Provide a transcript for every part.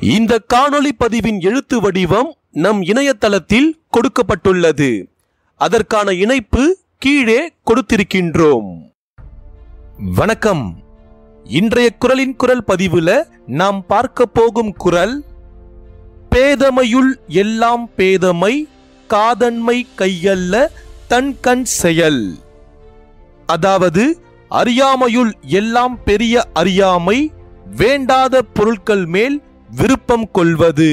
இந்த காணொளி பதிவின் எழுத்து வடிவம் நம் இணையதளத்தில் கொடுக்கப்பட்டுள்ளது அதற்கான இணைப்பு கீழே கொடுத்திருக்கின்றோம் வணக்கம் இன்றைய குரலின் குரல் பதிவுல நாம் பார்க்க போகும் குரல் பேதமையுள் எல்லாம் பேதமை காதன்மை கையல்ல தன் கண் செயல் அதாவது அறியாமையுள் எல்லாம் பெரிய அறியாமை வேண்டாத பொருட்கள் மேல் விருப்பம் கொள்வது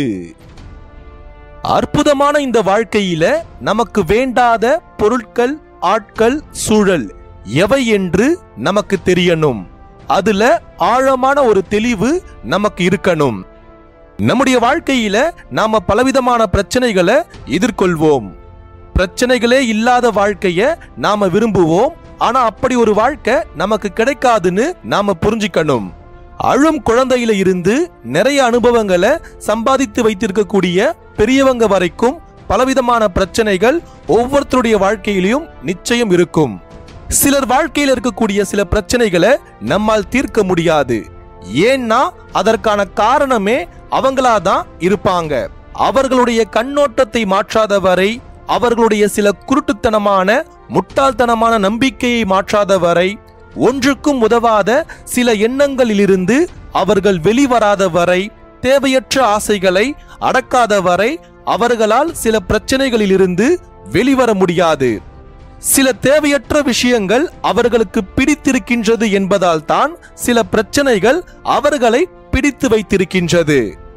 அற்புதமான இந்த வாழ்க்கையில நமக்கு வேண்டாத பொருட்கள் ஆட்கள் சூழல் எவை என்று நமக்கு தெரியணும் அதுல ஆழமான ஒரு தெளிவு நமக்கு இருக்கணும் நம்முடைய வாழ்க்கையில நாம பலவிதமான பிரச்சனைகளை எதிர்கொள்வோம் பிரச்சனைகளே இல்லாத வாழ்க்கைய நாம விரும்புவோம் ஆனா அப்படி ஒரு வாழ்க்கை நமக்கு கிடைக்காதுன்னு நாம புரிஞ்சுக்கணும் அழும் குழந்தையில இருந்து நிறைய அனுபவங்களை சம்பாதித்து வைத்திருக்கக்கூடிய பெரியவங்க வரைக்கும் பலவிதமான பிரச்சனைகள் ஒவ்வொருத்தருடைய வாழ்க்கையிலும் நிச்சயம் இருக்கும் சிலர் வாழ்க்கையில் இருக்கக்கூடிய சில பிரச்சனைகளை நம்மால் தீர்க்க முடியாது ஏன்னா அதற்கான காரணமே அவங்களாதான் இருப்பாங்க அவர்களுடைய கண்ணோட்டத்தை மாற்றாத வரை அவர்களுடைய சில குருட்டுத்தனமான முட்டாள்தனமான நம்பிக்கையை மாற்றாத வரை ஒன்றுக்கும் உதவாத சில எண்ணங்களிலிருந்து அவர்கள் வெளிவராத வரை தேவையற்ற ஆசைகளை அடக்காத வரை அவர்களால் சில பிரச்சனைகளிலிருந்து வெளிவர முடியாது சில தேவையற்ற விஷயங்கள் அவர்களுக்கு பிடித்திருக்கின்றது என்பதால் தான் சில பிரச்சனைகள் அவர்களை பிடித்து வைத்திருக்கின்றது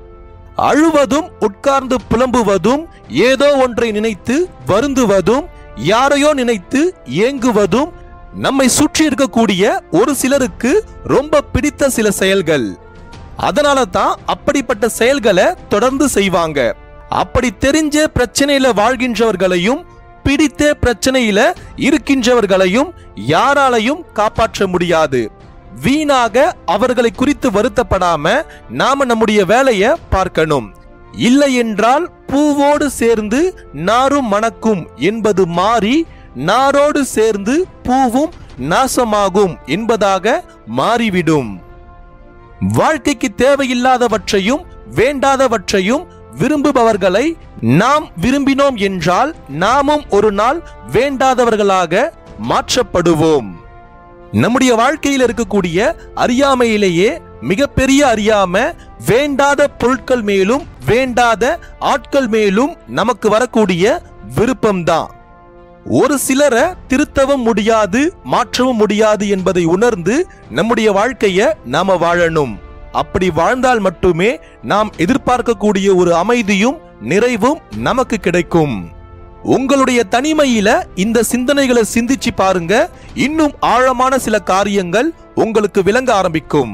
அழுவதும் உட்கார்ந்து புலம்புவதும் ஏதோ ஒன்றை நினைத்து வருந்துவதும் யாரையோ நினைத்து ஏங்குவதும் நம்மை சுற்றி இருக்கக்கூடிய ஒரு சிலருக்கு ரொம்ப பிடித்த சில செயல்கள் அதனால தான் அப்படிப்பட்ட செயல்களை தொடர்ந்து செய்வாங்க அப்படி தெரிஞ்ச பிரச்சனையில வாழ்கின்றவர்களையும் பிடித்த பிரச்சனையில இருக்கின்றவர்களையும் யாராலையும் காப்பாற்ற முடியாது வீணாக அவர்களை குறித்து வருத்தப்படாம நாம நம்முடைய வேலையை பார்க்கணும் இல்லை என்றால் பூவோடு சேர்ந்து நாரும் மணக்கும் என்பது மாறி நாரோடு சேர்ந்து பூவும் நாசமாகும் என்பதாக மாறிவிடும் வாழ்க்கைக்கு தேவையில்லாதவற்றையும் வேண்டாதவற்றையும் விரும்புபவர்களை நாம் விரும்பினோம் என்றால் நாமும் ஒரு நாள் வேண்டாதவர்களாக மாற்றப்படுவோம் நம்முடைய வாழ்க்கையில் இருக்கக்கூடிய அறியாமையிலேயே மிகப்பெரிய அறியாம வேண்டாத பொருட்கள் மேலும் வேண்டாத ஆட்கள் மேலும் நமக்கு வரக்கூடிய விருப்பம்தான் ஒரு சிலரை திருத்தவும் முடியாது மாற்றவும் முடியாது என்பதை உணர்ந்து நம்முடைய வாழ்க்கைய நாம வாழணும் அப்படி வாழ்ந்தால் மட்டுமே நாம் எதிர்பார்க்கக்கூடிய ஒரு அமைதியும் நிறைவும் நமக்கு கிடைக்கும் உங்களுடைய தனிமையில இந்த சிந்தனைகளை சிந்திச்சு பாருங்க இன்னும் ஆழமான சில காரியங்கள் உங்களுக்கு விளங்க ஆரம்பிக்கும்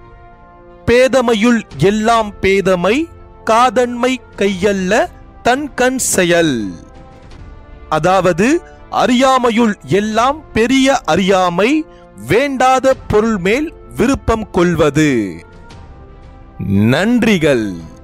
பேதமையுள் எல்லாம் பேதமை காதன்மை கையல்ல தன் கண் செயல் அதாவது அறியாமையுள் எல்லாம் பெரிய அறியாமை வேண்டாத பொருள் மேல் விருப்பம் கொள்வது நன்றிகள்